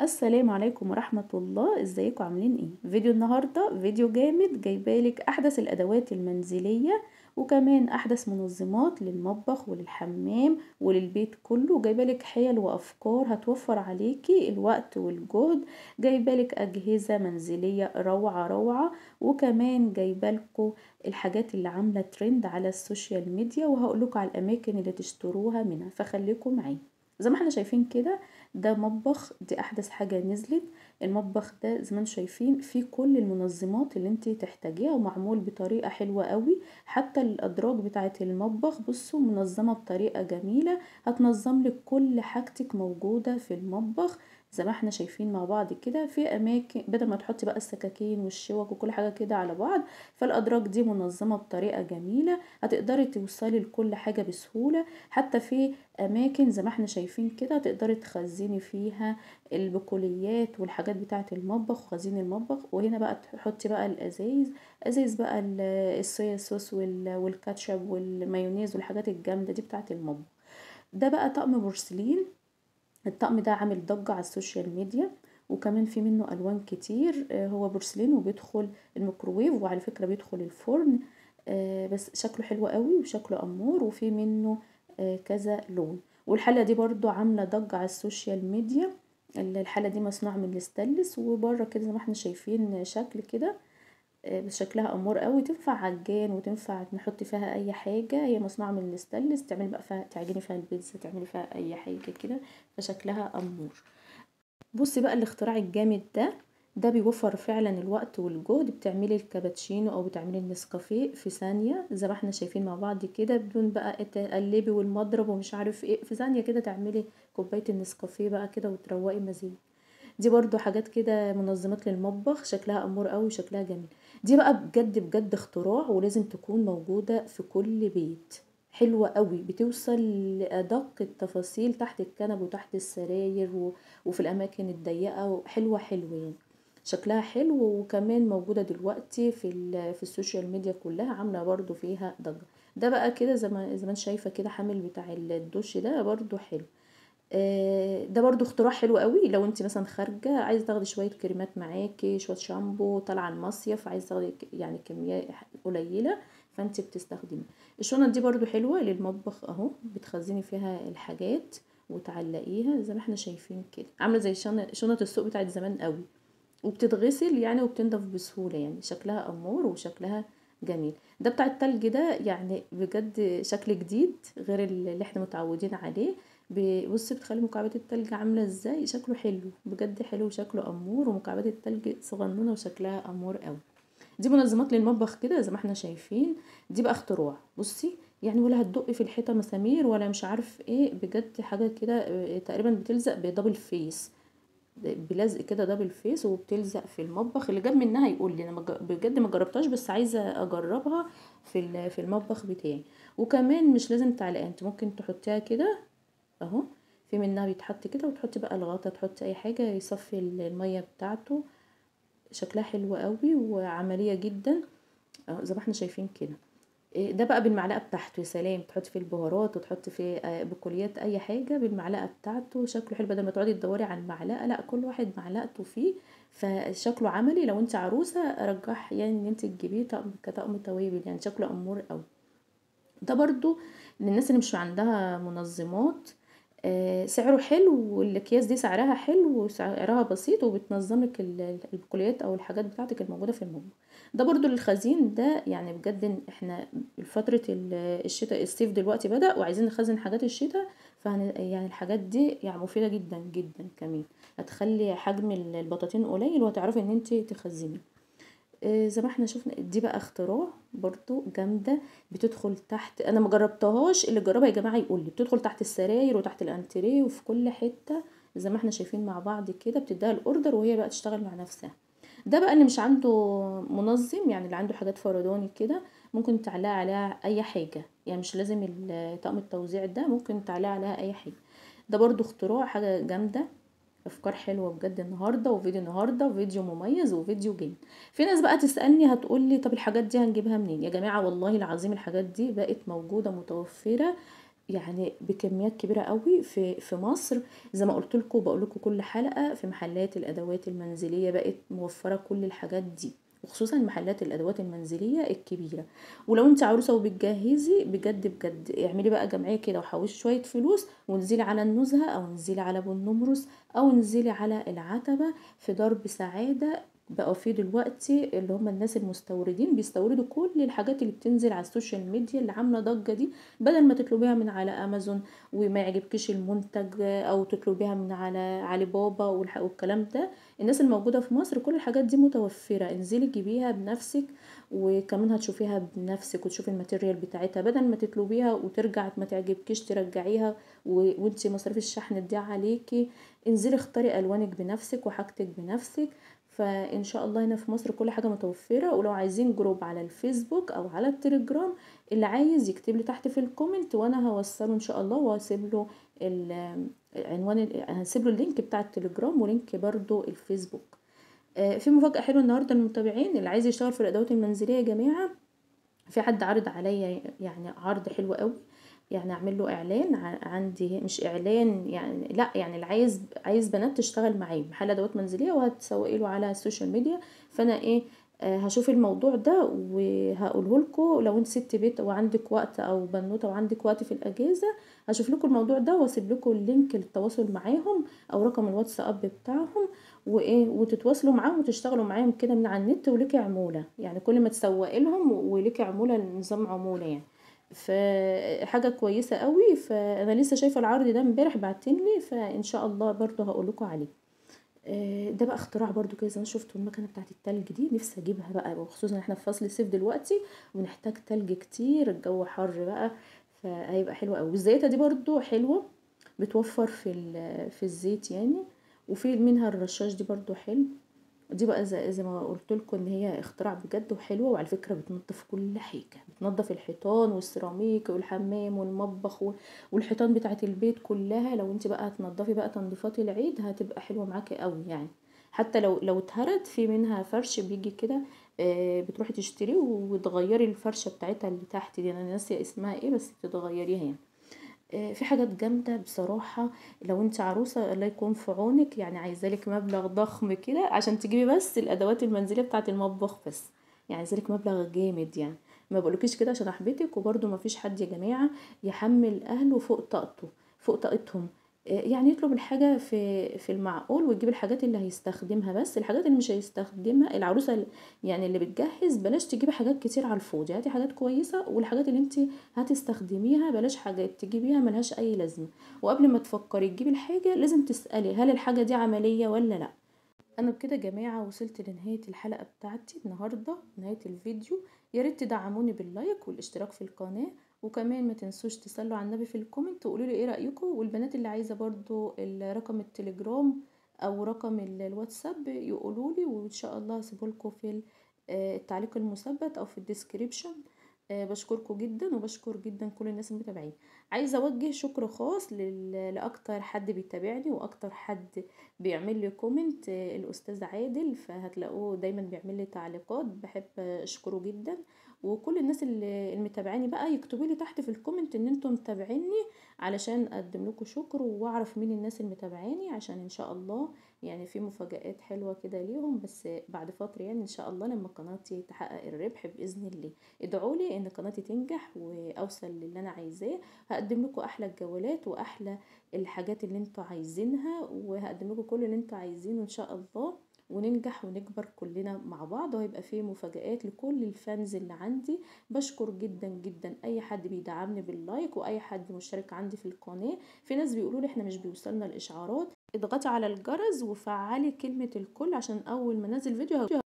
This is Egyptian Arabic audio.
السلام عليكم ورحمة الله ازيكم عاملين ايه فيديو النهاردة فيديو جامد جايبالك احدث الادوات المنزلية وكمان احدث منظمات للمطبخ وللحمام وللبيت كله جايبالك حيل وافكار هتوفر عليكي الوقت والجهد جايبالك اجهزة منزلية روعة روعة وكمان جايبالكوا الحاجات اللي عاملة ترند على السوشيال ميديا وهقولكوا على الاماكن اللي تشتروها منها فخليكم معايا زي ما احنا شايفين كده ده مطبخ دي احدث حاجة نزلت المطبخ ده زي ما انتم شايفين فيه كل المنظمات اللي انت تحتاجيها ومعمول بطريقة حلوة قوي حتى الادراج بتاعة المطبخ بصوا منظمة بطريقة جميلة هتنظم لك كل حاجتك موجودة في المطبخ زي ما احنا شايفين مع بعض كده في اماكن بدل ما تحطي بقى السكاكين والشوك وكل حاجه كده على بعض فالادراج دي منظمه بطريقه جميله هتقدري توصلي لكل حاجه بسهوله حتى في اماكن زي ما احنا شايفين كده تقدري تخزني فيها البقوليات والحاجات بتاعه المطبخ وخزين المطبخ وهنا بقى تحطي بقى الازايز ازايز بقى الصويا صوص والكاتشب والمايونيز والحاجات الجامده دي بتاعه المطبخ ده بقى طقم بورسلين الطقم ده عامل ضجة على السوشيال ميديا وكمان في منه الوان كتير هو بورسلين وبيدخل الميكروويف وعلى فكرة بيدخل الفرن بس شكله حلو قوي وشكله امور وفي منه كذا لون والحلة دي برضو عاملة ضجة على السوشيال ميديا الحلة دي مصنوعة من الستانلس وبره كده زي ما احنا شايفين شكل كده بس شكلها امور قوي تنفع عجان وتنفع نحط فيها اي حاجه هي مصنوعه من الستانلس تعملي بقى فيها تعجني فيها البيتزا تعملي فيها اي حاجه كده فشكلها امور بصي بقى الاختراع الجامد ده ده بيوفر فعلا الوقت والجهد بتعملي الكابتشينو او بتعملي النسكافيه في ثانيه زي ما احنا شايفين مع بعض كده بدون بقى تقلبي والمضرب ومش عارف ايه في ثانيه كده تعملي كوبايه النسكافيه بقى كده وتروقي مزاج دي برضو حاجات كده منظمات للمطبخ شكلها امور قوي وشكلها جميل دي بقى بجد بجد اختراع ولازم تكون موجودة في كل بيت حلوة قوي بتوصل لأدق التفاصيل تحت الكنب وتحت السراير وفي الأماكن الضيقة حلوة حلوة يعني شكلها حلو وكمان موجودة دلوقتي في, في السوشيال ميديا كلها عاملة برضو فيها ضجة ده بقى كده زي ما زي ما شايفة كده حامل بتاع الدش ده برضو حلو ده برضو اختراع حلو قوي لو انت مثلا خارجه عايزه تاخدي شويه كريمات معاكي شويه شامبو طالعه المصيف عايزه تاخدي يعني كميه قليله فانت بتستخدمي الشنط دي برضو حلوه للمطبخ اهو بتخزني فيها الحاجات وتعلقيها زي ما احنا شايفين كده عامله زي شنط السوق بتاعت زمان قوي وبتتغسل يعني وبتنضف بسهوله يعني شكلها امور وشكلها جميل ده بتاع التلج ده يعني بجد شكل جديد غير اللي احنا متعودين عليه بصي بتخلي مكعبات التلج عامله ازاي شكله حلو بجد حلو وشكله امور ومكعبات التلج صغنونه وشكلها امور قوي دي منظمات للمطبخ كده زي ما احنا شايفين دي بقى اختراع بصي يعني ولا هتدقي في الحيطه مسامير ولا مش عارف ايه بجد حاجه كده تقريبا بتلزق بدبل فيس بلزق كده دبل فيس وبتلزق في المطبخ اللي جاب منها يقول لي انا بجد ما جربتهاش بس عايزه اجربها في في المطبخ بتاعي وكمان مش لازم تعلقها انت ممكن تحطيها كده اهو في منها بيتحط كده وتحطي بقى الغطا تحطي اي حاجه يصفي الميه بتاعته شكلها حلو قوي وعمليه جدا اهو زي ما احنا شايفين كده ده بقى بالمعلقه بتاعته يا سلام تحطي فيه البهارات وتحطي فيه بقوليات اي حاجه بالمعلقه بتاعته شكله حلو بدل ما تقعدي تدوري على المعلقه لا كل واحد معلقته فيه فشكله عملي لو انت عروسه ارجح يعني ان انت تجيبيه طقم كطقم توابل يعني شكله امور قوي ده برضو للناس اللي مش عندها منظمات آه سعره حلو والاكياس دي سعرها حلو وسعرها بسيط وبتنظملك البقوليات او الحاجات بتاعتك الموجوده في المطبخ ده برضو للخزين ده يعني بجد احنا فتره الشتاء الصيف دلوقتي بدا وعايزين نخزن حاجات الشتاء يعني الحاجات دي يعني مفيده جدا جدا كمان هتخلي حجم البطاطين قليل وهتعرفي ان انت تخزني زي ما احنا شفنا دي بقى اختراع برضو جامدة بتدخل تحت انا ما جربتهاش اللي جربها يا جماعة يقول لي بتدخل تحت السراير وتحت الانتريه وفي كل حتة زي ما احنا شايفين مع بعض كده بتديها الاوردر وهي بقى تشتغل مع نفسها ده بقى اللي مش عنده منظم يعني اللي عنده حاجات فرداني كده ممكن تعلق عليها اي حاجة يعني مش لازم طقم التوزيع ده ممكن تعلق عليها اي حاجة ده برضو اختراع حاجة جامدة افكار حلوه بجد النهارده وفيديو النهارده وفيديو مميز وفيديو جامد في ناس بقى تسالني هتقول لي طب الحاجات دي هنجيبها منين يا جماعه والله العظيم الحاجات دي بقت موجوده متوفره يعني بكميات كبيره قوي في في مصر زي ما قلت لكم بقول لكم كل حلقه في محلات الادوات المنزليه بقت موفره كل الحاجات دي وخصوصا محلات الادوات المنزليه الكبيره ولو انت عروسه وبتجهزي بجد بجد اعملي بقى جمعيه كده وحوشي شويه فلوس وانزلي على النزهه او انزلي على ابو النمرس او انزلي على العتبه في درب سعاده بقوا فيه دلوقتي اللي هم الناس المستوردين بيستوردوا كل الحاجات اللي بتنزل على السوشيال ميديا اللي عامله ضجه دي بدل ما تطلبيها من على امازون وما يعجبكيش المنتج او تطلبيها من على علي بابا والكلام ده الناس الموجوده في مصر كل الحاجات دي متوفره انزلي جيبيها بنفسك وكمان هتشوفيها بنفسك وتشوفي الماتيريال بتاعتها بدل ما تطلبيها وترجع ما تعجبكيش ترجعيها وانتي مصاريف الشحن تضيع عليكي انزلي اختاري الوانك بنفسك وحاجتك بنفسك فان شاء الله هنا في مصر كل حاجه متوفره ولو عايزين جروب على الفيسبوك او على التليجرام اللي عايز يكتب لي تحت في الكومنت وانا هوصله ان شاء الله وهسيب له العنوان هسيب له اللينك بتاع التليجرام ولينك برضو الفيسبوك في مفاجاه حلوه النهارده للمتابعين اللي عايز يشتغل في الادوات المنزليه يا جماعه في حد عارض عليا يعني عرض حلو قوي يعني اعمل له اعلان عندي مش اعلان يعني لا يعني اللي عايز عايز بنات تشتغل معايا محل ادوات منزليه وهتسوقي له على السوشيال ميديا فانا ايه آه هشوف الموضوع ده وهقوله لكم لو انت ست بيت وعندك وقت او بنوته وعندك وقت في الاجازه هشوف لكم الموضوع ده واسيب لكم اللينك للتواصل معاهم او رقم الواتساب بتاعهم وايه وتتواصلوا معاهم وتشتغلوا معاهم كده من على النت وليكي عموله يعني كل ما تسوقي لهم وليكي عموله نظام عموله يعني فحاجه كويسه قوي فانا لسه شايفه العرض ده امبارح بعتنلي فان شاء الله برضو هقول لكم عليه ده بقى اختراع برضو كده زي ما شفتوا المكنه بتاعت التلج دي نفسي اجيبها بقى وخصوصا احنا في فصل الصيف دلوقتي ونحتاج تلج كتير الجو حر بقى فهيبقى حلو قوي والزيته دي برضو حلوه بتوفر في في الزيت يعني وفي منها الرشاش دي برضو حلو دي بقى زي, زي ما قلت لكم ان هي اختراع بجد وحلوه وعلى فكره بتنظف كل حاجه بتنظف الحيطان والسيراميك والحمام والمطبخ والحيطان بتاعه البيت كلها لو انت بقى هتنضفي بقى تنظيفات العيد هتبقى حلوه معاكي قوي يعني حتى لو لو اتهرت في منها فرش بيجي كده بتروحي تشتريه وتغيري الفرشه بتاعتها اللي تحت دي انا ناسيه اسمها ايه بس بتغيريها يعني في حاجات جامدة بصراحة لو انت عروسة الله يكون في عونك يعني عايزالك مبلغ ضخم كده عشان تجيبي بس الادوات المنزلية بتاعة المطبخ بس يعني عايزالك مبلغ جامد يعني ما بقولكيش كده عشان احبتك وبرده ما فيش حد يا جماعة يحمل اهله فوق طاقته فوق طاقتهم يعني يطلب الحاجة في في المعقول ويجيب الحاجات اللي هيستخدمها بس الحاجات اللي مش هيستخدمها العروسة يعني اللي بتجهز بلاش تجيبي حاجات كتير على الفاضي هاتي حاجات كويسة والحاجات اللي انت هتستخدميها بلاش حاجات تجيبيها ملهاش اي لازمة وقبل ما تفكري تجيبي الحاجة لازم تسألي هل الحاجة دي عملية ولا لا انا بكده يا جماعه وصلت لنهايه الحلقه بتاعتي النهارده نهايه الفيديو يا ريت تدعموني باللايك والاشتراك في القناه وكمان ما تنسوش تصلوا على النبي في الكومنت وقولوا لي ايه رايكم والبنات اللي عايزه برضو رقم التليجرام او رقم الواتساب يقولوا لي وان شاء الله هسيبه لكم في التعليق المثبت او في الديسكريبشن بشكركم جدا وبشكر جدا كل الناس المتابعين عايزه اوجه شكر خاص لاكتر حد بيتابعني واكتر حد بيعمل لي كومنت الاستاذ عادل فهتلاقوه دايما بيعمل لي تعليقات بحب اشكره جدا وكل الناس اللي متابعاني بقى يكتبوا لي تحت في الكومنت ان انتم متابعيني علشان اقدم لكم شكر واعرف مين الناس اللي متابعاني عشان ان شاء الله يعني في مفاجآت حلوة كده ليهم بس بعد فترة يعني ان شاء الله لما قناتي تحقق الربح باذن الله ادعوا لي ان قناتي تنجح واوصل للي انا عايزاه هقدم لكم احلى الجولات واحلى الحاجات اللي انتوا عايزينها وهقدم لكم كل اللي انتوا عايزينه ان شاء الله وننجح ونكبر كلنا مع بعض وهيبقى فيه مفاجآت لكل الفانز اللي عندي بشكر جدا جدا اي حد بيدعمني باللايك واي حد مشترك عندي في القناه في ناس بيقولوا لي احنا مش بيوصلنا الاشعارات اضغطي على الجرس وفعلي كلمه الكل عشان اول ما انزل فيديو